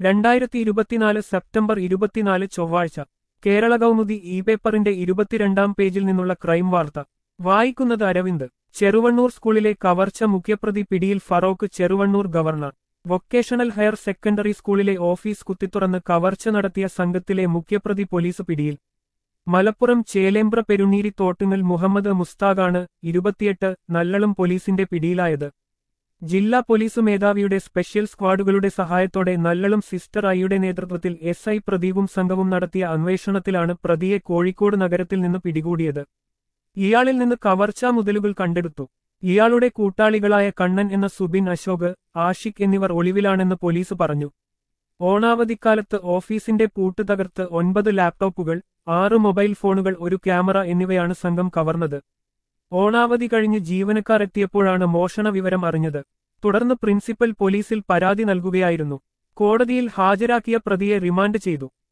രണ്ടായിരത്തി ഇരുപത്തിനാല് സെപ്റ്റംബർ ഇരുപത്തിനാല് ചൊവ്വാഴ്ച കേരള കൗമുദി ഇ പേപ്പറിന്റെ ഇരുപത്തിരണ്ടാം പേജിൽ നിന്നുള്ള ക്രൈം വാർത്ത വായിക്കുന്നത് അരവിന്ദ് ചെറുവണ്ണൂർ സ്കൂളിലെ കവർച്ച മുഖ്യപ്രതി പിടിയിൽ Feroke Cheruvannur governor vocational higher secondary സ്കൂളിലെ ഓഫീസ് കുത്തിത്തുറന്ന് കവർച്ച നടത്തിയ സംഘത്തിലെ മുഖ്യപ്രതി പോലീസ് പിടിയിൽ മലപ്പുറം ചേലേമ്പ്ര പെരുന്നീരി തോട്ടുങ്ങൽ മുഹമ്മദ് മുസ്താഖാണ് ഇരുപത്തിയെട്ട് നല്ലളം പോലീസിന്റെ പിടിയിലായത് ജില്ലാ പോലീസ് മേധാവിയുടെ സ്പെഷ്യൽ സ്ക്വാഡുകളുടെ സഹായത്തോടെ നല്ലളം സിസ്റ്റർ ഐയുടെ നേതൃത്വത്തിൽ എസ് ഐ പ്രദീപും സംഘവും നടത്തിയ അന്വേഷണത്തിലാണ് പ്രതിയെ കോഴിക്കോട് നഗരത്തിൽ നിന്ന് പിടികൂടിയത് ഇയാളിൽ നിന്ന് കവർച്ചാ മുതലുകൾ കണ്ടെടുത്തു ഇയാളുടെ കൂട്ടാളികളായ കണ്ണൻ എന്ന സുബിൻ അശോക് ആഷിഖ് എന്നിവർ ഒളിവിലാണെന്ന് പോലീസ് പറഞ്ഞു ഓണാവധിക്കാലത്ത് ഓഫീസിന്റെ പൂട്ട് തകർത്ത് ഒൻപത് ലാപ്ടോപ്പുകൾ ആറ് മൊബൈൽ ഫോണുകൾ ഒരു ക്യാമറ എന്നിവയാണ് സംഘം കവർന്നത് ഓണാവധി കഴിഞ്ഞ് ജീവനക്കാർ എത്തിയപ്പോഴാണ് മോഷണ വിവരം അറിഞ്ഞത് തുടർന്ന് പ്രിൻസിപ്പൽ പോലീസിൽ പരാതി നൽകുകയായിരുന്നു കോടതിയിൽ ഹാജരാക്കിയ പ്രതിയെ റിമാൻഡ് ചെയ്തു